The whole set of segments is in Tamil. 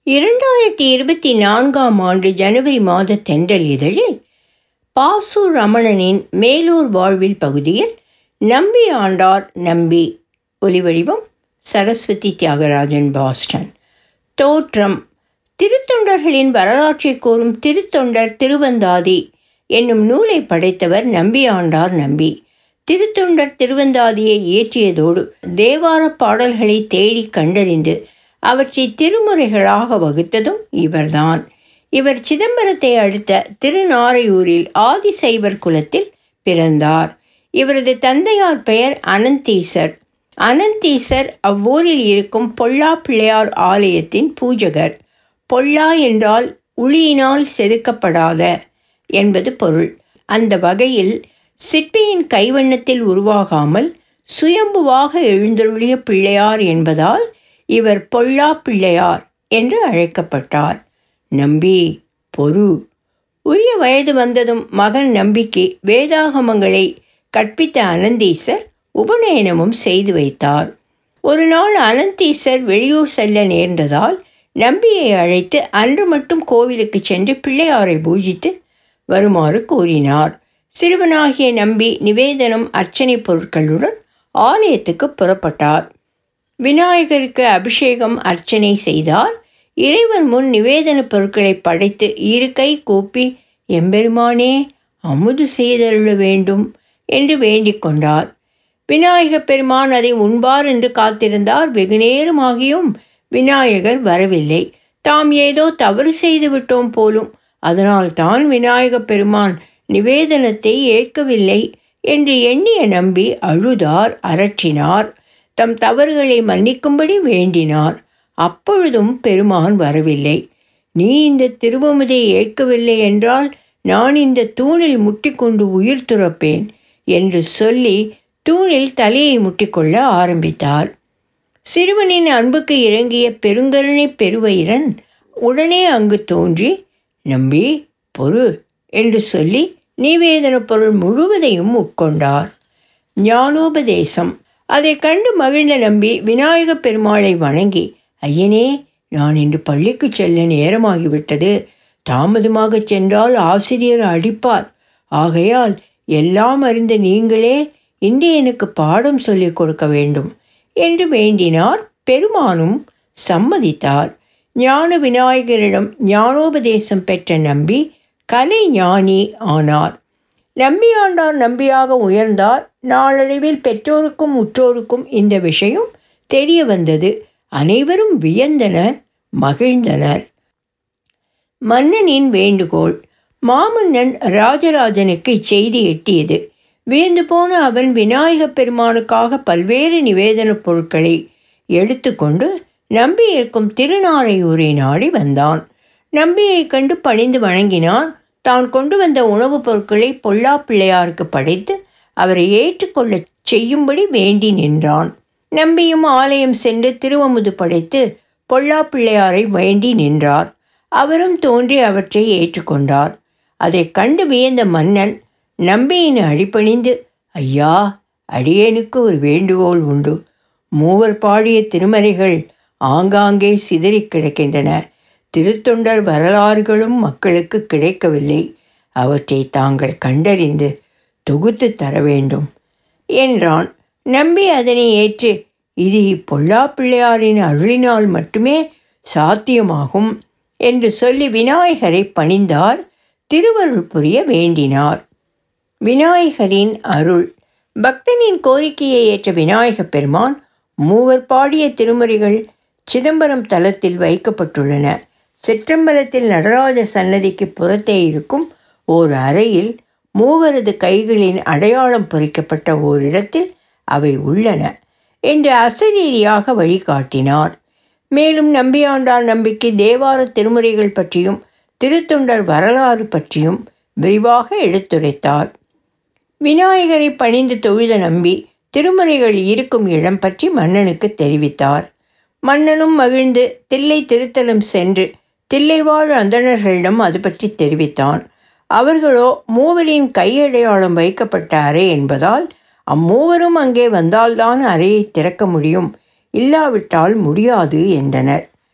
இரண்டாயிரத்தி இருபத்தி நான்காம் ஆண்டு ஜனவரி மாத தென்றல் இதழில் பாசு ரமணனின் மேலூர் வாழ்வில் பகுதியில் நம்பி ஆண்டார் நம்பி ஒலிவடிவம் சரஸ்வதி தியாகராஜன் பாஸ்டன் தோற்றம் திருத்தொண்டர்களின் வரலாற்றை கூறும் திருத்தொண்டர் திருவந்தாதி என்னும் நூலை படைத்தவர் நம்பி ஆண்டார் நம்பி திருத்தொண்டர் திருவந்தாதியை இயற்றியதோடு தேவார பாடல்களை தேடி கண்டறிந்து அவற்றை திருமுறைகளாக வகுத்ததும் இவர்தான் இவர் சிதம்பரத்தை அடுத்த திருநாரையூரில் ஆதிசைவர் குலத்தில் பிறந்தார் இவரது தந்தையார் பெயர் அனந்தீசர் அனந்தீசர் அவ்வூரில் இருக்கும் பொல்லா பிள்ளையார் ஆலயத்தின் பூஜகர் பொல்லா என்றால் உளியினால் செதுக்கப்படாத என்பது பொருள் அந்த வகையில் சிற்பியின் கைவண்ணத்தில் உருவாகாமல் சுயம்புவாக எழுந்தருளிய பிள்ளையார் என்பதால் இவர் பொல்லா பிள்ளையார் என்று அழைக்கப்பட்டார் நம்பி பொறு உரிய வயது வந்ததும் மகன் நம்பிக்கு வேதாகமங்களை கற்பித்த அனந்தீசர் உபநயனமும் செய்து வைத்தார் ஒரு நாள் அனந்தீசர் வெளியூர் செல்ல நேர்ந்ததால் நம்பியை அழைத்து அன்று மட்டும் கோவிலுக்கு சென்று பிள்ளையாரை பூஜித்து வருமாறு கூறினார் சிறுவனாகிய நம்பி நிவேதனம் அர்ச்சனை பொருட்களுடன் ஆலயத்துக்கு புறப்பட்டார் விநாயகருக்கு அபிஷேகம் அர்ச்சனை செய்தார் இறைவன் முன் நிவேதன பொருட்களை படைத்து இரு கை கூப்பி எம்பெருமானே அமுது செய்தருள வேண்டும் என்று வேண்டிக் கொண்டார் விநாயகப் பெருமான் அதை உண்பார் என்று காத்திருந்தார் வெகுநேரமாகியும் விநாயகர் வரவில்லை தாம் ஏதோ தவறு செய்து விட்டோம் போலும் அதனால் தான் விநாயகப் பெருமான் நிவேதனத்தை ஏற்கவில்லை என்று எண்ணிய நம்பி அழுதார் அரற்றினார் தம் தவறுகளை மன்னிக்கும்படி வேண்டினார் அப்பொழுதும் பெருமான் வரவில்லை நீ இந்த திருவமுதை ஏற்கவில்லை என்றால் நான் இந்த தூணில் முட்டிக்கொண்டு உயிர் துறப்பேன் என்று சொல்லி தூணில் தலையை முட்டிக்கொள்ள ஆரம்பித்தார் சிறுவனின் அன்புக்கு இறங்கிய பெருங்கருணை பெருவயிரன் உடனே அங்கு தோன்றி நம்பி பொறு என்று சொல்லி நிவேதன பொருள் முழுவதையும் உட்கொண்டார் ஞானோபதேசம் அதை கண்டு மகிழ்ந்த நம்பி விநாயகப் பெருமாளை வணங்கி ஐயனே நான் இன்று பள்ளிக்கு செல்ல நேரமாகிவிட்டது தாமதமாக சென்றால் ஆசிரியர் அடிப்பார் ஆகையால் எல்லாம் அறிந்த நீங்களே இன்று எனக்கு பாடம் சொல்லிக் கொடுக்க வேண்டும் என்று வேண்டினார் பெருமானும் சம்மதித்தார் ஞான விநாயகரிடம் ஞானோபதேசம் பெற்ற நம்பி கலை ஞானி ஆனார் நம்பியாண்டார் நம்பியாக உயர்ந்தார் நாளடைவில் பெற்றோருக்கும் உற்றோருக்கும் இந்த விஷயம் தெரிய வந்தது அனைவரும் வியந்தனர் மகிழ்ந்தனர் மன்னனின் வேண்டுகோள் மாமன்னன் ராஜராஜனுக்கு இச்செய்தி எட்டியது வியந்து போன அவன் விநாயகப் பெருமானுக்காக பல்வேறு நிவேதனப் பொருட்களை எடுத்துக்கொண்டு நம்பி இருக்கும் திருநாரையூரை நாடி வந்தான் நம்பியை கண்டு பணிந்து வணங்கினான் தான் கொண்டு வந்த உணவுப் பொருட்களை பொல்லா பிள்ளையாருக்கு படைத்து அவரை ஏற்றுக்கொள்ள செய்யும்படி வேண்டி நின்றான் நம்பியும் ஆலயம் சென்று திருவமுது படைத்து பொல்லா பிள்ளையாரை வேண்டி நின்றார் அவரும் தோன்றி அவற்றை ஏற்றுக்கொண்டார் அதை கண்டு வியந்த மன்னன் நம்பியின் அடிபணிந்து ஐயா அடியேனுக்கு ஒரு வேண்டுகோள் உண்டு மூவர் பாடிய திருமறைகள் ஆங்காங்கே சிதறி கிடக்கின்றன திருத்தொண்டர் வரலாறுகளும் மக்களுக்கு கிடைக்கவில்லை அவற்றை தாங்கள் கண்டறிந்து தொகுத்து தர வேண்டும் என்றான் நம்பி அதனை ஏற்று இது இப்பொல்லா பிள்ளையாரின் அருளினால் மட்டுமே சாத்தியமாகும் என்று சொல்லி விநாயகரை பணிந்தார் திருவருள் புரிய வேண்டினார் விநாயகரின் அருள் பக்தனின் கோரிக்கையை ஏற்ற விநாயகப் பெருமான் மூவர் பாடிய திருமுறைகள் சிதம்பரம் தலத்தில் வைக்கப்பட்டுள்ளன சிற்றம்பலத்தில் நடராஜர் சன்னதிக்கு புறத்தே இருக்கும் ஓர் அறையில் மூவரது கைகளின் அடையாளம் பொறிக்கப்பட்ட ஓரிடத்தில் அவை உள்ளன என்று அசரீரியாக வழிகாட்டினார் மேலும் நம்பியாண்டார் நம்பிக்கை தேவார திருமுறைகள் பற்றியும் திருத்தொண்டர் வரலாறு பற்றியும் விரிவாக எடுத்துரைத்தார் விநாயகரை பணிந்து தொழுத நம்பி திருமுறைகள் இருக்கும் இடம் பற்றி மன்னனுக்கு தெரிவித்தார் மன்னனும் மகிழ்ந்து தில்லை திருத்தலம் சென்று தில்லைவாழ் அந்தணர்களிடம் அது பற்றி தெரிவித்தான் அவர்களோ மூவரின் கையடையாளம் வைக்கப்பட்ட அறை என்பதால் அம்மூவரும் அங்கே வந்தால்தான் அறையை திறக்க முடியும் இல்லாவிட்டால் முடியாது என்றனர்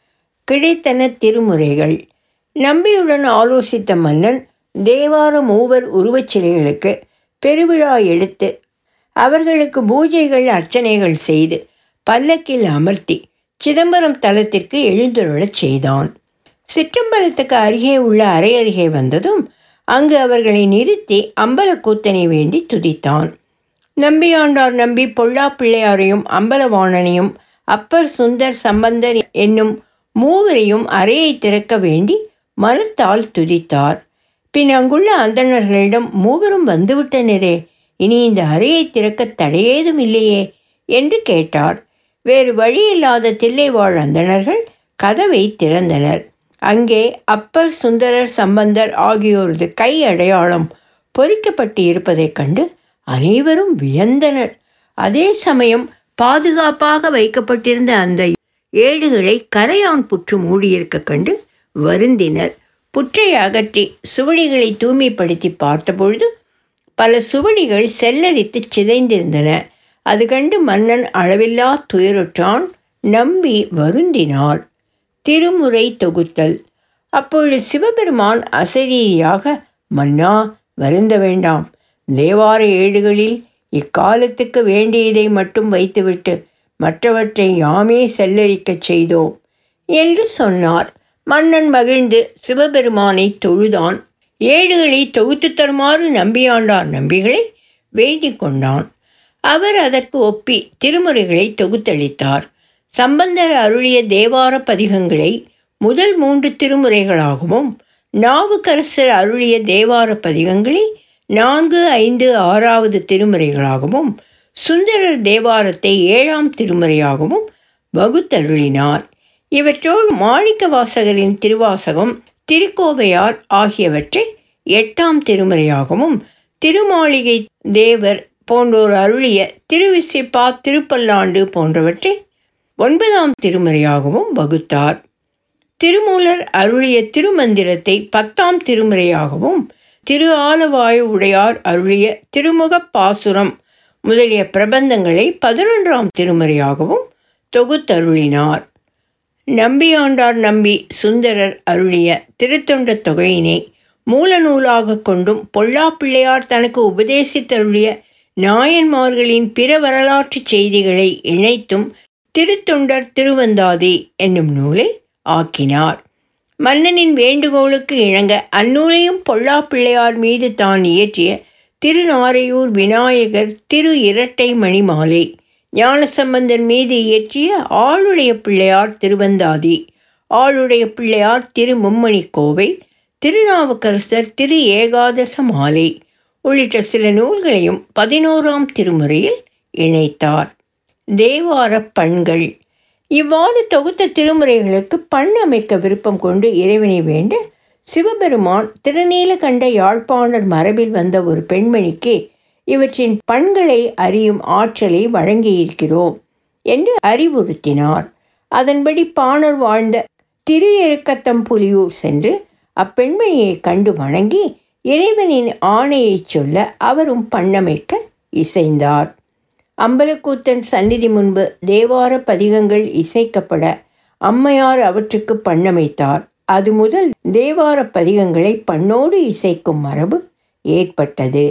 கிடைத்தன திருமுறைகள் நம்பியுடன் ஆலோசித்த மன்னன் தேவார மூவர் உருவச் சிலைகளுக்கு பெருவிழா எடுத்து அவர்களுக்கு பூஜைகள் அர்ச்சனைகள் செய்து பல்லக்கில் அமர்த்தி சிதம்பரம் தலத்திற்கு எழுந்தருளச் செய்தான் சிற்றம்பலத்துக்கு அருகே உள்ள அறை அருகே வந்ததும் அங்கு அவர்களை நிறுத்தி அம்பலக்கூத்தனை வேண்டி துதித்தான் நம்பியாண்டார் நம்பி பொல்லா பிள்ளையாரையும் அம்பலவாணனையும் அப்பர் சுந்தர் சம்பந்தர் என்னும் மூவரையும் அறையை திறக்க வேண்டி மனத்தால் துதித்தார் பின் அங்குள்ள அந்தணர்களிடம் மூவரும் வந்துவிட்டனரே இனி இந்த அறையை திறக்க தடையேதும் இல்லையே என்று கேட்டார் வேறு வழியில்லாத தில்லைவாழ் அந்தணர்கள் கதவை திறந்தனர் அங்கே அப்பர் சுந்தரர் சம்பந்தர் ஆகியோரது கை அடையாளம் பொறிக்கப்பட்டு இருப்பதைக் கண்டு அனைவரும் வியந்தனர் அதே சமயம் பாதுகாப்பாக வைக்கப்பட்டிருந்த அந்த ஏடுகளை கரையான் புற்று மூடியிருக்க கண்டு வருந்தினர் புற்றை அகற்றி சுவடிகளை தூய்மைப்படுத்தி பார்த்தபொழுது பல சுவடிகள் செல்லரித்து சிதைந்திருந்தன அது கண்டு மன்னன் அளவில்லா துயருற்றான் நம்பி வருந்தினாள் திருமுறை தொகுத்தல் அப்பொழுது சிவபெருமான் அசரீரியாக மன்னா வருந்த வேண்டாம் தேவார ஏடுகளில் இக்காலத்துக்கு வேண்டியதை மட்டும் வைத்துவிட்டு மற்றவற்றை யாமே செல்லரிக்கச் செய்தோம் என்று சொன்னார் மன்னன் மகிழ்ந்து சிவபெருமானை தொழுதான் ஏடுகளை தொகுத்து தருமாறு நம்பியாண்டார் நம்பிகளை வேண்டிக் கொண்டான் அவர் அதற்கு ஒப்பி திருமுறைகளை தொகுத்தளித்தார் சம்பந்தர் அருளிய தேவார பதிகங்களை முதல் மூன்று திருமுறைகளாகவும் நாவுக்கரசர் அருளிய தேவார பதிகங்களை நான்கு ஐந்து ஆறாவது திருமுறைகளாகவும் சுந்தரர் தேவாரத்தை ஏழாம் திருமுறையாகவும் வகுத்தருளினார் இவற்றோடு மாணிக்க வாசகரின் திருவாசகம் திருக்கோவையார் ஆகியவற்றை எட்டாம் திருமுறையாகவும் திருமாளிகை தேவர் போன்றோர் அருளிய திருவிசிப்பா திருப்பல்லாண்டு போன்றவற்றை ஒன்பதாம் திருமுறையாகவும் வகுத்தார் திருமூலர் அருளிய திருமந்திரத்தை பத்தாம் திருமுறையாகவும் திரு ஆலவாயு உடையார் அருளிய திருமுகப் பாசுரம் முதலிய பிரபந்தங்களை பதினொன்றாம் திருமுறையாகவும் தொகுத்தருளினார் நம்பியாண்டார் நம்பி சுந்தரர் அருளிய திருத்தொண்ட தொகையினை மூல நூலாக கொண்டும் பொல்லா பிள்ளையார் தனக்கு உபதேசித்தருளிய நாயன்மார்களின் பிற வரலாற்றுச் செய்திகளை இணைத்தும் திருத்தொண்டர் திருவந்தாதி என்னும் நூலை ஆக்கினார் மன்னனின் வேண்டுகோளுக்கு இணங்க அந்நூலையும் பொல்லா பிள்ளையார் மீது தான் இயற்றிய திருநாரையூர் விநாயகர் திரு இரட்டை மணிமாலை ஞானசம்பந்தன் மீது இயற்றிய ஆளுடைய பிள்ளையார் திருவந்தாதி ஆளுடைய பிள்ளையார் திரு மும்மணி கோவை திருநாவுக்கரசர் திரு ஏகாதச மாலை உள்ளிட்ட சில நூல்களையும் பதினோராம் திருமுறையில் இணைத்தார் தேவார பண்கள் இவ்வாறு தொகுத்த திருமுறைகளுக்கு பண் அமைக்க விருப்பம் கொண்டு இறைவனை வேண்ட சிவபெருமான் திருநீலகண்ட யாழ்ப்பாணர் மரபில் வந்த ஒரு பெண்மணிக்கு இவற்றின் பண்களை அறியும் ஆற்றலை வழங்கியிருக்கிறோம் என்று அறிவுறுத்தினார் அதன்படி பாணர் வாழ்ந்த திரு எருக்கத்தம்புலியூர் சென்று அப்பெண்மணியை கண்டு வணங்கி இறைவனின் ஆணையைச் சொல்ல அவரும் பண்ணமைக்க இசைந்தார் அம்பலக்கூத்தன் சந்நிதி முன்பு தேவார பதிகங்கள் இசைக்கப்பட அம்மையார் அவற்றுக்கு பண்ணமைத்தார் அது முதல் தேவார பதிகங்களை பண்ணோடு இசைக்கும் மரபு ஏற்பட்டது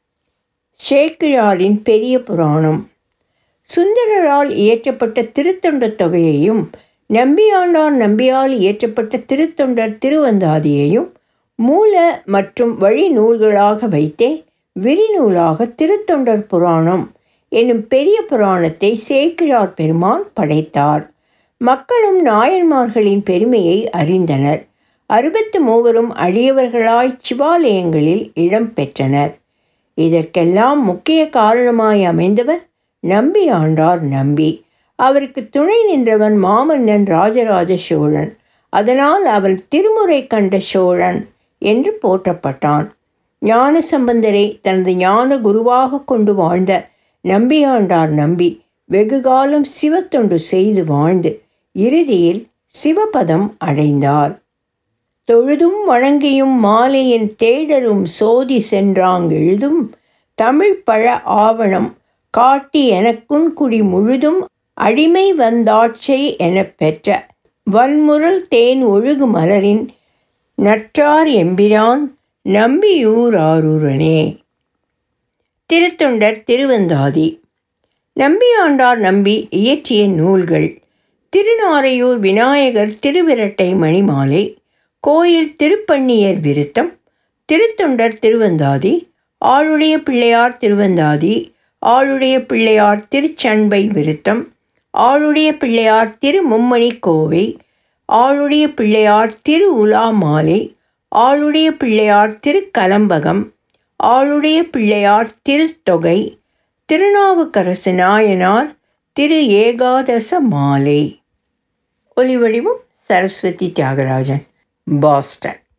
சேக்கிழாரின் பெரிய புராணம் சுந்தரரால் இயற்றப்பட்ட திருத்தொண்ட தொகையையும் நம்பியாண்டார் நம்பியால் இயற்றப்பட்ட திருத்தொண்டர் திருவந்தாதியையும் மூல மற்றும் வழி நூல்களாக வைத்தே விரிநூலாக திருத்தொண்டர் புராணம் என்னும் பெரிய புராணத்தை சேக்கிழார் பெருமான் படைத்தார் மக்களும் நாயன்மார்களின் பெருமையை அறிந்தனர் அறுபத்து மூவரும் அடியவர்களாய் சிவாலயங்களில் இடம் பெற்றனர் இதற்கெல்லாம் முக்கிய காரணமாய் அமைந்தவர் நம்பி ஆண்டார் நம்பி அவருக்கு துணை நின்றவன் மாமன்னன் ராஜராஜ சோழன் அதனால் அவன் திருமுறை கண்ட சோழன் என்று போற்றப்பட்டான் ஞான சம்பந்தரை தனது ஞான குருவாக கொண்டு வாழ்ந்த நம்பியாண்டார் நம்பி வெகுகாலம் சிவத்தொண்டு செய்து வாழ்ந்து இறுதியில் சிவபதம் அடைந்தார் தொழுதும் வணங்கியும் மாலையின் தேடரும் சோதி சென்றாங்கெழுதும் தமிழ் பழ ஆவணம் காட்டி எனக்குன் குடி முழுதும் அடிமை வந்தாட்சை எனப் பெற்ற வன்முரல் தேன் ஒழுகு மலரின் நற்றார் எம்பிரான் நம்பியூராரூரனே திருத்தொண்டர் திருவந்தாதி நம்பியாண்டார் நம்பி இயற்றிய நூல்கள் திருநாரையூர் விநாயகர் திருவிரட்டை மணிமாலை கோயில் திருப்பண்ணியர் விருத்தம் திருத்தொண்டர் திருவந்தாதி ஆளுடைய பிள்ளையார் திருவந்தாதி ஆளுடைய பிள்ளையார் திருச்சண்பை விருத்தம் ஆளுடைய பிள்ளையார் திரு மும்மணி கோவை ஆளுடைய பிள்ளையார் திரு உலா மாலை ஆளுடைய பிள்ளையார் திருக்கலம்பகம் ஆளுடைய பிள்ளையார் திருத்தொகை திருநாவுக்கரசு நாயனார் திரு ஏகாதச மாலை ஒலிவடிவம் சரஸ்வதி தியாகராஜன் பாஸ்டன்